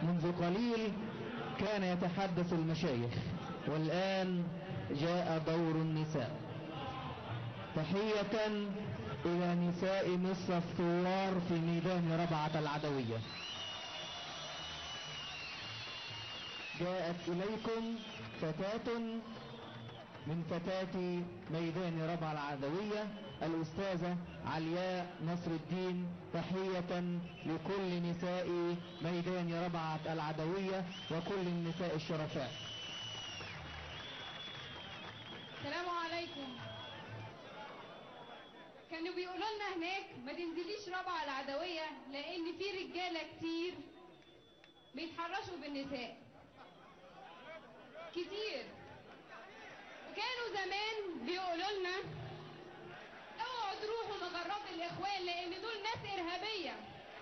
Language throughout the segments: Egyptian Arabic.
منذ قليل كان يتحدث المشايخ والآن جاء دور النساء تحية إلى نساء مصر الثوار في ميدان ربعة العدوية جاءت إليكم فتاة من فتاة ميدان ربعة العدوية الأستاذة علياء نصر الدين تحية لكل نساء ميدان ربعة العدوية وكل النساء الشرفاء السلام عليكم كانوا بيقولوا لنا هناك ما تنزليش ربع العدوية لأن في رجالة كتير بيتحرشوا بالنساء كتير وكانوا زمان بيقولوا لنا اوعوا تروحوا مجرات الإخوان لأن دول ناس إرهابية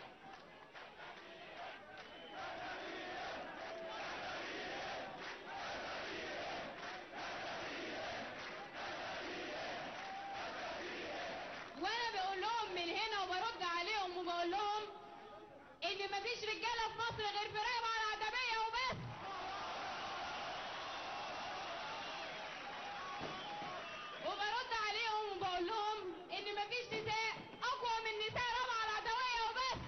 وانا بقول لهم من هنا وبرد عليهم وبقول لهم ان مفيش رجاله في مصر غير في رابعه العتبيه وبس وبرد عليهم وبقول لهم ان مفيش نساء اقوى من نساء رابعه العتبيه وبس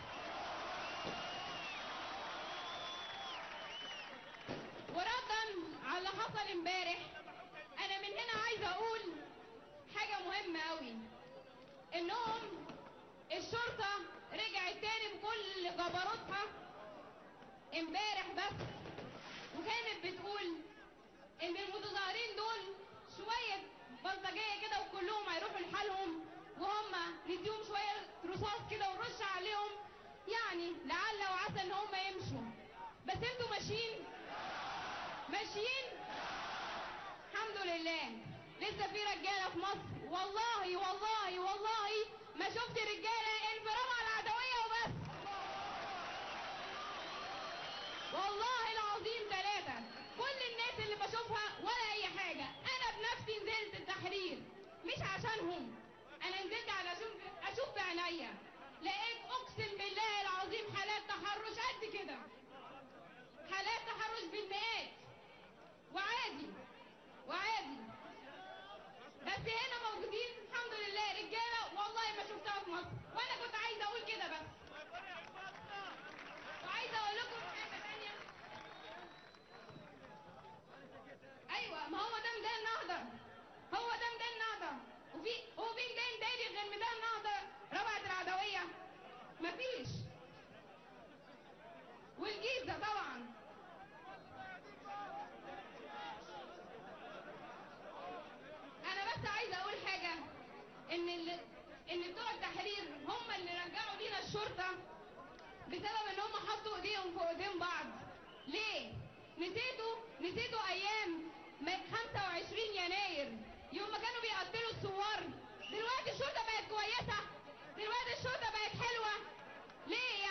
وردا على اللي حصل امبارح انا من هنا عايزه اقول حاجه مهمه قوي انهم الشرطة رجعت تاني بكل جبروتها امبارح بس وكانت بتقول ان المتظاهرين دول شوية بلطجية كده وكلهم هيروحوا لحالهم وهم نديهم شوية رصاص كده ونرش عليهم يعني لعل وعسى ان هم يمشوا بس انتوا ماشيين ماشيين الحمد لله لسه في رجاله في مصر والله والله والله ما شفت رجاله انفرام على العدويه وبس والله العظيم ثلاثه كل الناس اللي بشوفها ولا اي حاجه انا بنفسي نزلت التحرير مش عشانهم انا نزلت على اشوف اشوف بعينيا لقيت اقسم بالله العظيم حالات تحرش قد كده حالات تحرش بالمئات وعادي وعادي بس هنا موجودين الحمد لله رجاله والله ما شفتها في مصر وانا كنت عايزه اقول كده بس وعايزه اقول لكم حاجه ثانيه ايوه ما هو ده ميدان النهضه هو ده ميدان النهضه وفي هو في ميدان تاني غير ميدان النهضه ربعه العدويه مفيش والجيزه طبعا انا بس عايزه اقول حاجه ان ال... ان بتوع التحرير هم اللي رجعوا لينا الشرطه بسبب ان هم حطوا ايديهم فوق ايدين بعض ليه نسيتوا نسيتوا ايام م- 25 يناير يوم ما كانوا بيقتلوا الثوار دلوقتي الشرطه بقت كويسه دلوقتي الشرطه بقت حلوه ليه